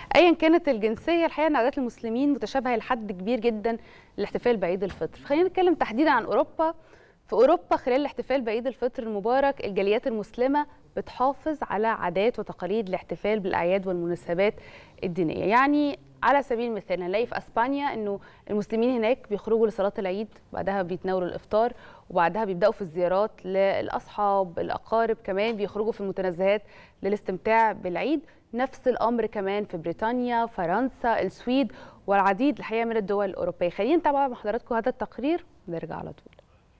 ايا كانت الجنسيه الحقيقه ان عادات المسلمين متشابهه لحد كبير جدا للاحتفال بعيد الفطر خلينا نتكلم تحديدا عن اوروبا في اوروبا خلال الاحتفال بعيد الفطر المبارك الجاليات المسلمه بتحافظ على عادات وتقاليد الاحتفال بالاعياد والمناسبات الدينيه يعني على سبيل المثال هنلاقي في اسبانيا انه المسلمين هناك بيخرجوا لصلاه العيد بعدها بيتناولوا الافطار وبعدها بيبداوا في الزيارات للاصحاب الاقارب كمان بيخرجوا في المتنزهات للاستمتاع بالعيد نفس الامر كمان في بريطانيا فرنسا السويد والعديد الحقيقه من الدول الاوروبيه خلينا نتابع مع حضراتكم هذا التقرير ونرجع على طول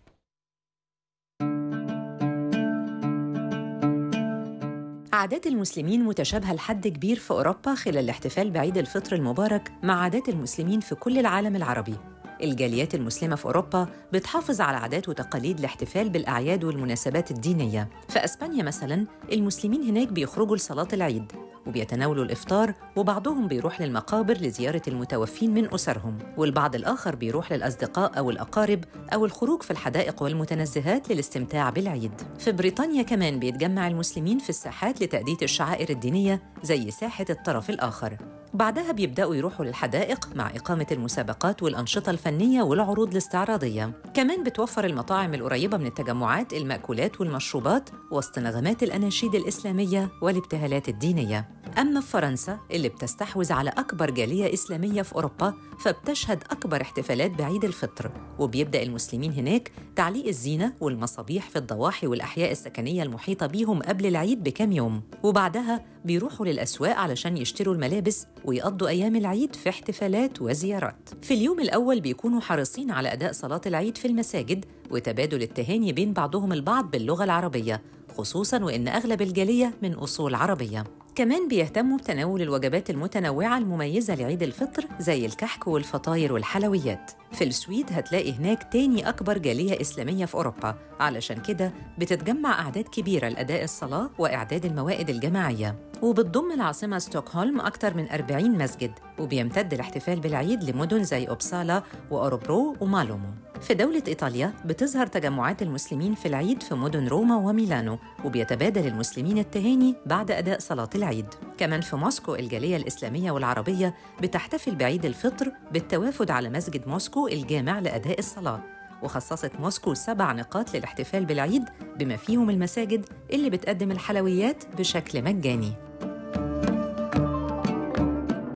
عادات المسلمين متشابهة لحد كبير في أوروبا خلال الاحتفال بعيد الفطر المبارك مع عادات المسلمين في كل العالم العربي الجاليات المسلمة في أوروبا بتحافظ على عادات وتقاليد الاحتفال بالأعياد والمناسبات الدينية في أسبانيا مثلا المسلمين هناك بيخرجوا لصلاة العيد وبيتناولوا الإفطار وبعضهم بيروح للمقابر لزيارة المتوفين من أسرهم والبعض الآخر بيروح للأصدقاء أو الأقارب أو الخروج في الحدائق والمتنزهات للاستمتاع بالعيد في بريطانيا كمان بيتجمع المسلمين في الساحات لتأدية الشعائر الدينية زي ساحة الطرف الآخر بعدها بيبدأوا يروحوا للحدائق مع إقامة المسابقات والأنشطة الفنية والعروض الاستعراضية كمان بتوفر المطاعم القريبة من التجمعات المأكولات والمشروبات وسط نغمات الأناشيد الإسلامية والابتهالات الدينية أما في فرنسا اللي بتستحوذ على أكبر جالية إسلامية في أوروبا فبتشهد أكبر احتفالات بعيد الفطر وبيبدأ المسلمين هناك تعليق الزينة والمصابيح في الضواحي والأحياء السكنية المحيطة بيهم قبل العيد بكام يوم وبعدها بيروحوا للأسواق علشان يشتروا الملابس ويقضوا أيام العيد في احتفالات وزيارات في اليوم الأول بيكونوا حريصين على أداء صلاة العيد في المساجد وتبادل التهاني بين بعضهم البعض باللغة العربية خصوصاً وإن أغلب الجالية من أصول عربية كمان بيهتموا بتناول الوجبات المتنوعة المميزة لعيد الفطر زي الكحك والفطاير والحلويات في السويد هتلاقي هناك تاني أكبر جالية إسلامية في أوروبا علشان كده بتتجمع أعداد كبيرة لأداء الصلاة وإعداد الموائد الجماعية وبتضم العاصمة ستوكهولم أكثر من 40 مسجد وبيمتد الاحتفال بالعيد لمدن زي أوبسالا وأوروبرو ومالومو في دولة إيطاليا بتظهر تجمعات المسلمين في العيد في مدن روما وميلانو وبيتبادل المسلمين التهاني بعد أداء صلاة العيد كمان في موسكو الجالية الإسلامية والعربية بتحتفل بعيد الفطر بالتوافد على مسجد موسكو الجامع لأداء الصلاة وخصصت موسكو سبع نقاط للاحتفال بالعيد بما فيهم المساجد اللي بتقدم الحلويات بشكل مجاني